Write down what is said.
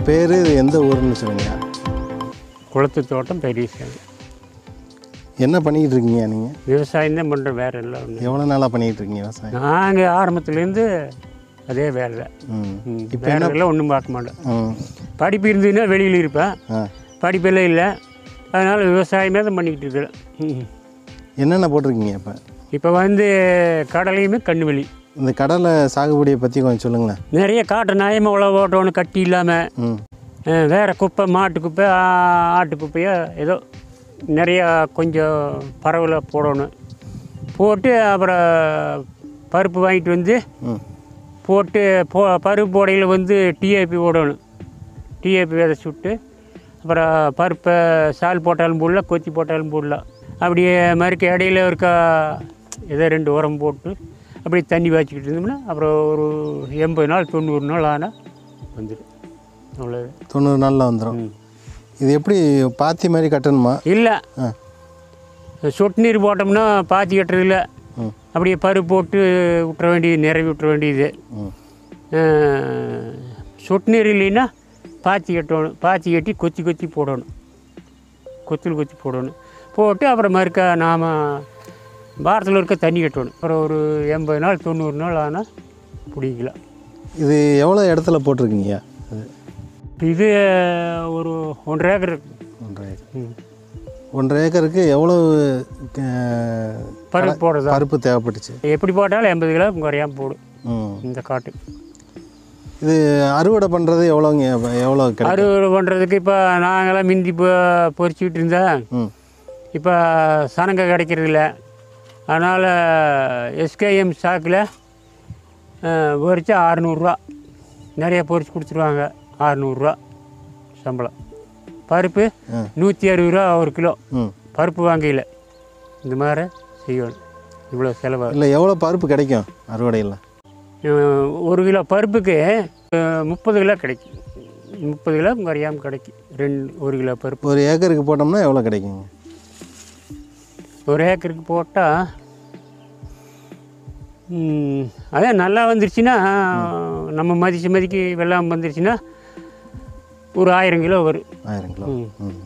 பேர் இது எந்த ஊருன்னு சொல்லுங்க குளத்து தோட்டம் பெரிய சேலம் என்ன பண்ணிக்கிட்டு இருக்கீங்க நீங்கள் விவசாயம் தான் பண்ணுறோம் வேறு எல்லாம் ஒன்று எவ்வளோ நாளாக பண்ணிக்கிட்டு இருக்கீங்க விவசாயம் நாங்கள் ஆரம்பத்துலேருந்து அதே வேலை தான் ம் ம், வேற எல்லாம் ஒன்றும் பார்க்க மாட்டோம் ம் படிப்பு இருந்ததுன்னா வெளியில் இருப்பேன் ஆ படிப்பெல்லாம் இல்லை அதனால் விவசாயமே தான் பண்ணிக்கிட்டு இருக்கிறேன் ம். என்னென்ன போட்டிருக்கீங்க இப்போ இப்போ வந்து கடலையுமே கண்ணு வெளி இந்த கடலை சாகுபடியை பற்றி கொஞ்சம் சொல்லுங்களேன் நிறைய காட்டு நியாயமாக உழவு ஓட்டணும் கட்டி இல்லாமல் ம் வேறு குப்பை மாட்டு குப்பை ஆ- ஆட்டு குப்பையோ ஏதோ நிறையா கொஞ்சம் பரவலாக போடணும் போட்டு அப்புறம் பருப்பு வாங்கிட்டு வந்து ம் போட்டு போ பருப்பு போடையில் வந்து டிஏபி போடணும் டிஏபி விதை சுட்டு அப்புறம் பருப்பை சால் போட்டாலும் போடலாம் கொத்தி போட்டாலும் போடலாம் அப்படியே மறுக்க இடையில இருக்க ஏதோ ரெண்டு உரம் போட்டு அப்படியே தண்ணி வாய்ச்சிக்கிட்டு இருந்தோம்னா அப்புறம் ஒரு எண்பது நாள் தொண்ணூறு நாள் ஆனால் வந்துடும் அவ்வளோது தொண்ணூறு நாளில் வந்துடும் ம். இது எப்படி பாத்தி மாதிரி கட்டணுமா இல்லை ஆ சொட்டு நீர் போட்டோம்னா பாத்தி கட்டுறதில்ல ம் அப்படியே பருப்பு போட்டு விட்டுற வேண்டியது நிறவி விட்டுற வேண்டியது ம் அஹ், சொட்டு நீர் இல்லைன்னா பாத்தி கட்டணும் பாத்தி கட்டி கொத்தி கொத்தி போடணும் கொத்தில் கொத்தி போடணும் போட்டு அப்புறம் மறுக்கா நாம் வாரத்தில் இருக்க தண்ணி கட்டணும் அப்புறம் ஒரு எண்பது நாள் தொண்ணூறு நாள் ஆனால் பிடிக்கலாம் இது எவ்வளோ இடத்துல போட்டிருக்கீங்க இது இது ஒரு ஒன்றரை ஏக்கர் இருக்கு. ஒன்றரை ஏக்கர் ம். ஒன்றரை ஏக்கருக்கு எவ்வளோ அஹ், பருப்பு போடுறதா பருப்பு தேவைப்பட்டுச்சு எப்படி போட்டாலும் எண்பது கிலோ குறையாமல் போடும் ம் இந்த காட்டு இது அறுவடை பண்ணுறது எவ்வளோங்க எவ்வளோ கிடைக்கும் அறுவடை பண்ணுறதுக்கு இப்போ நாங்களாம் மிந்தி இப்போ பொறிச்சிக்கிட்டு இருந்தேன் ம் இப்போ சனங்க கிடைக்கிறதில்ல அதனால் எஸ்கேஎம் ஸ்டாக்கில் பொறிச்சா அறநூறுரூவா நிறைய பொறிச்சு கொடுத்துருவாங்க அறநூறுரூவா சம்பளம் பருப்பு ஆ. நூற்றி அறுபது ரூபா ஒரு கிலோ ம் பருப்பு வாங்கையில் இந்த மாதிரி செய்யணும் இவ்வளோ செலவாகும் இல்லை எவ்வளோ பருப்பு கிடைக்கும் அறுவடையில் அஹ் ஒரு கிலோ பருப்புக்கு அஹ், முப்பது கிலோ கிடைக்கும் முப்பது கிலோ குறையாமல் கிடைக்கும் ரெண்டு ஒரு கிலோ பருப்பு ஒரு ஏக்கருக்கு போட்டோம்னா எவ்வளோ கிடைக்குங்க ஒரு ஏக்கருக்கு போட்டால் அதான் நல்லா வந்துருச்சுன்னா நம்ம மதிச்சு மதிக்கு வெள்ளாமை வந்துருச்சுன்னா ஒரு ஆயிரம் கிலோ வரும் ஆயிரம் கிலோ ம். ம்